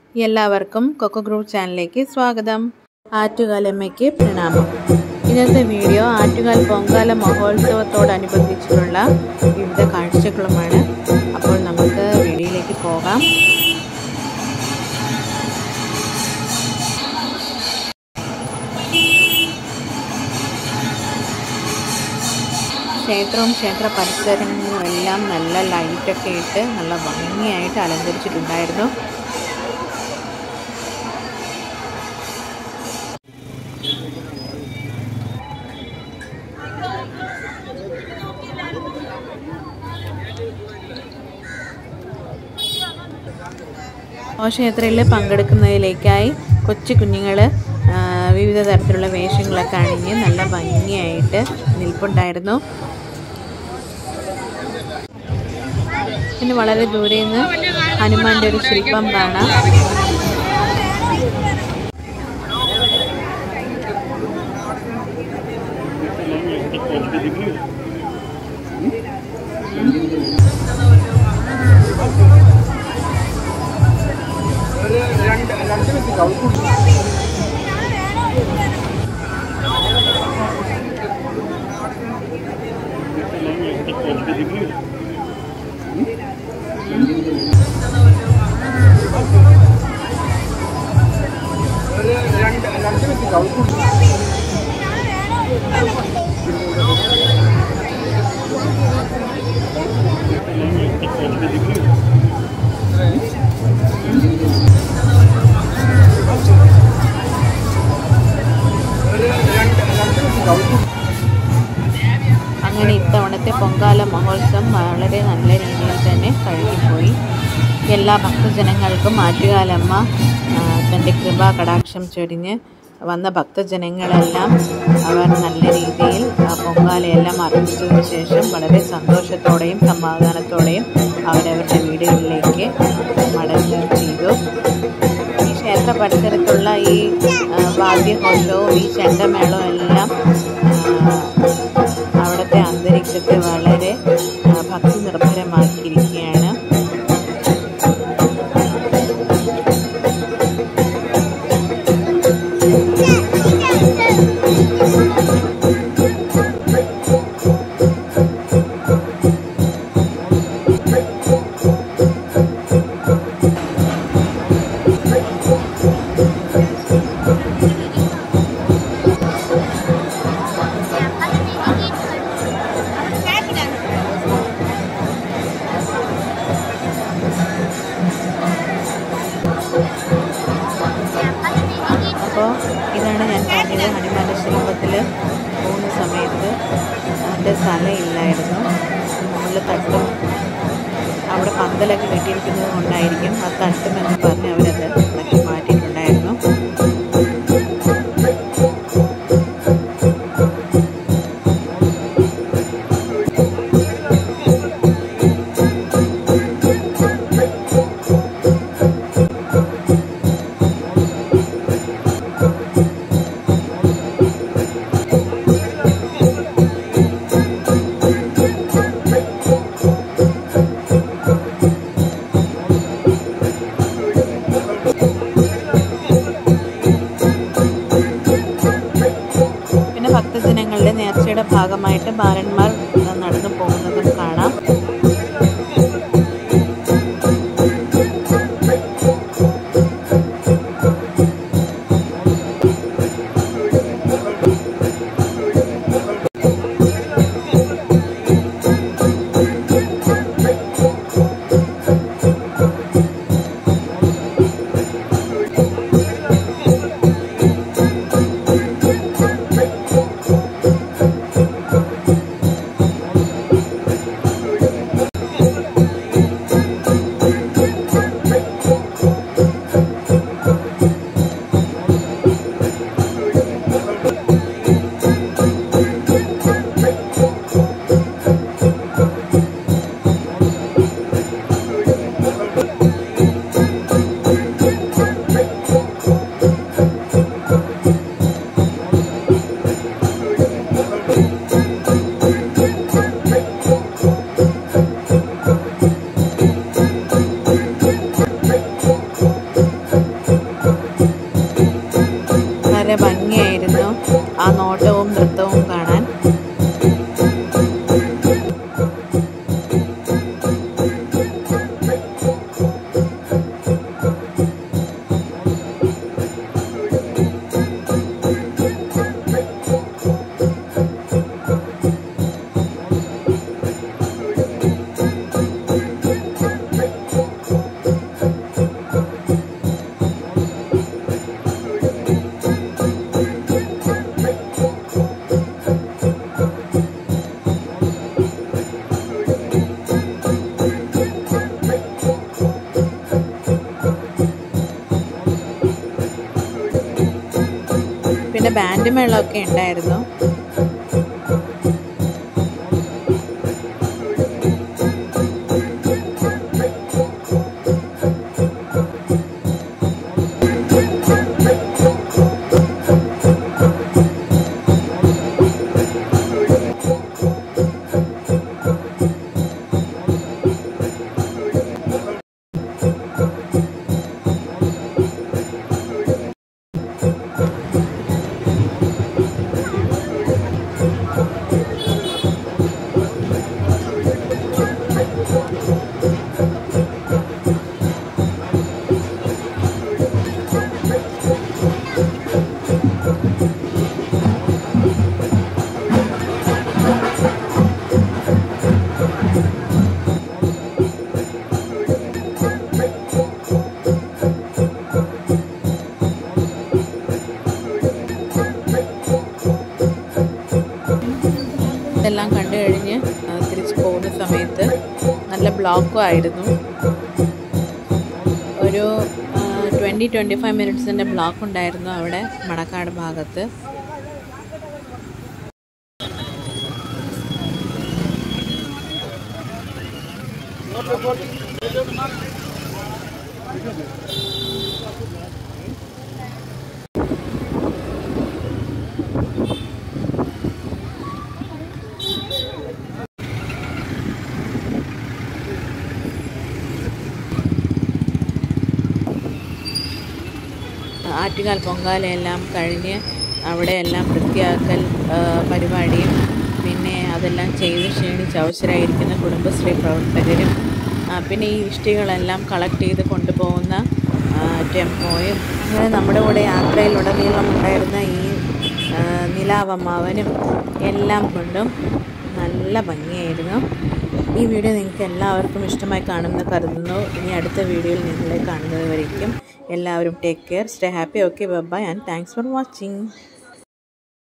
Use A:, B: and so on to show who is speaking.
A: എല്ലാവർക്കും cocoa group ചാനലിലേക്ക് സ്വാഗതം ആറ്റുകാലമ്മയ്ക്ക് പ്രണാമം ഇന്നത്തെ വീഡിയോ ആറ്റുകാൽ പൊങ്കാല മഹോത്സവത്തോടനുബന്ധിച്ചുള്ള വിവിധ കാഴ്ചകളുമാണ് അപ്പോൾ നമുക്ക് വീഡിയോയിലേക്ക് പോകാം ക്ഷേത്രവും ക്ഷേത്ര പരിസരങ്ങളും എല്ലാം നല്ല ലൈറ്റൊക്കെ ഇട്ട് നല്ല ഭംഗിയായിട്ട് അലങ്കരിച്ചിട്ടുണ്ടായിരുന്നു ഘോഷയാത്രയിൽ പങ്കെടുക്കുന്നതിലേക്കായി കൊച്ചു കുഞ്ഞുങ്ങൾ വിവിധ തരത്തിലുള്ള വേഷങ്ങളൊക്കെ അണിഞ്ഞ് നല്ല ഭംഗിയായിട്ട് നിൽപ്പുണ്ടായിരുന്നു പിന്നെ വളരെ ദൂരെ നിന്ന് ഹനുമാന്റെ ഒരു ശില്പം കാണാം അങ്ങനെ ഇത്തവണത്തെ പൊങ്കാല മഹോത്സവം വളരെ നല്ല രീതിയിൽ തന്നെ കഴിഞ്ഞുപോയി എല്ലാ ഭക്തജനങ്ങൾക്കും ആറ്റുകാലമ്മ തൻ്റെ കൃപാ കടാക്ഷം ചൊരിഞ്ഞ് വന്ന ഭക്തജനങ്ങളെല്ലാം അവർ നല്ല രീതിയിൽ ആ പൊങ്കാലയെല്ലാം അർപ്പിച്ചതിന് ശേഷം വളരെ സന്തോഷത്തോടെയും സമാധാനത്തോടെയും അവരവരുടെ വീടുകളിലേക്ക് മടങ്ങുകയും ചെയ്തു ഈ ക്ഷേത്ര പരിസരത്തുള്ള ഈ വാദ്യഘോഷവും ഈ ചെണ്ടമേളവും എല്ലാം അവിടുത്തെ അന്തരീക്ഷത്തെ വളരെ ഭക്തി നിർഭരമാക്കിയിരിക്കുകയാണ് അപ്പോൾ ഇതാണ് ഞാൻ പറഞ്ഞത് ഹനുമാന്റെ ശില്പത്തിൽ പോകുന്ന സമയത്ത് അതിൻ്റെ സ്ഥലമില്ലായിരുന്നു മുകളിൽ തട്ടും അവിടെ പന്തലൊക്കെ കെട്ടിയിരിക്കുന്നത് കൊണ്ടായിരിക്കും ആ തട്ടുമെന്ന് പറഞ്ഞ് അവരത് ഇളക്കി മാറ്റിയിട്ടുണ്ടായിരുന്നു പിന്നെ ഭക്തജനങ്ങളുടെ നേർച്ചയുടെ ഭാഗമായിട്ട് ബാലന്മാർ നടന്നു പോകുന്നതും കാണാം ആ നോട്ടവും നൃത്തവും കാണാൻ പിന്നെ ബാൻഡ് മേളമൊക്കെ ഉണ്ടായിരുന്നു ഇതെല്ലാം കണ്ടു കഴിഞ്ഞ് ആ, തിരിച്ച് പോകുന്ന സമയത്ത് നല്ല ബ്ലോക്കും ആയിരുന്നു ഒരു ട്വൻറ്റി ട്വൻറ്റി ഫൈവ് മിനിറ്റ്സിൻ്റെ ബ്ലോക്ക് ഉണ്ടായിരുന്നു അവിടെ മണക്കാട് ഭാഗത്ത് ആറ്റുകാൽ പൊങ്കാലയെല്ലാം കഴിഞ്ഞ് അവിടെയെല്ലാം വൃത്തിയാക്കൽ ആ, പരിപാടിയും പിന്നെ അതെല്ലാം ചെയ്ത് ക്ഷീണിച്ച് അവസരമായിരിക്കുന്ന കുടുംബശ്രീ പ്രവർത്തകരും ആ, പിന്നെ ഈ ഇഷ്ടികളെല്ലാം കളക്ട് ചെയ്ത് കൊണ്ടുപോകുന്ന ആ, ടെമ്പോയും അങ്ങനെ നമ്മുടെ കൂടെ യാത്രയിലുടനീളം ഉണ്ടായിരുന്ന ഈ ആ, നിലാവമ്മാവനും എല്ലാം കൊണ്ടും നല്ല ഭംഗിയായിരുന്നു ഈ വീഡിയോ നിങ്ങൾക്ക് എല്ലാവർക്കും ഇഷ്ടമായി കാണുമെന്ന് കരുതുന്നു ഇനി അടുത്ത വീഡിയോയിൽ നിങ്ങളെ കാണുന്നത് വരയ്ക്കും എല്ലാവരും take care stay happy okay bye and thanks for watching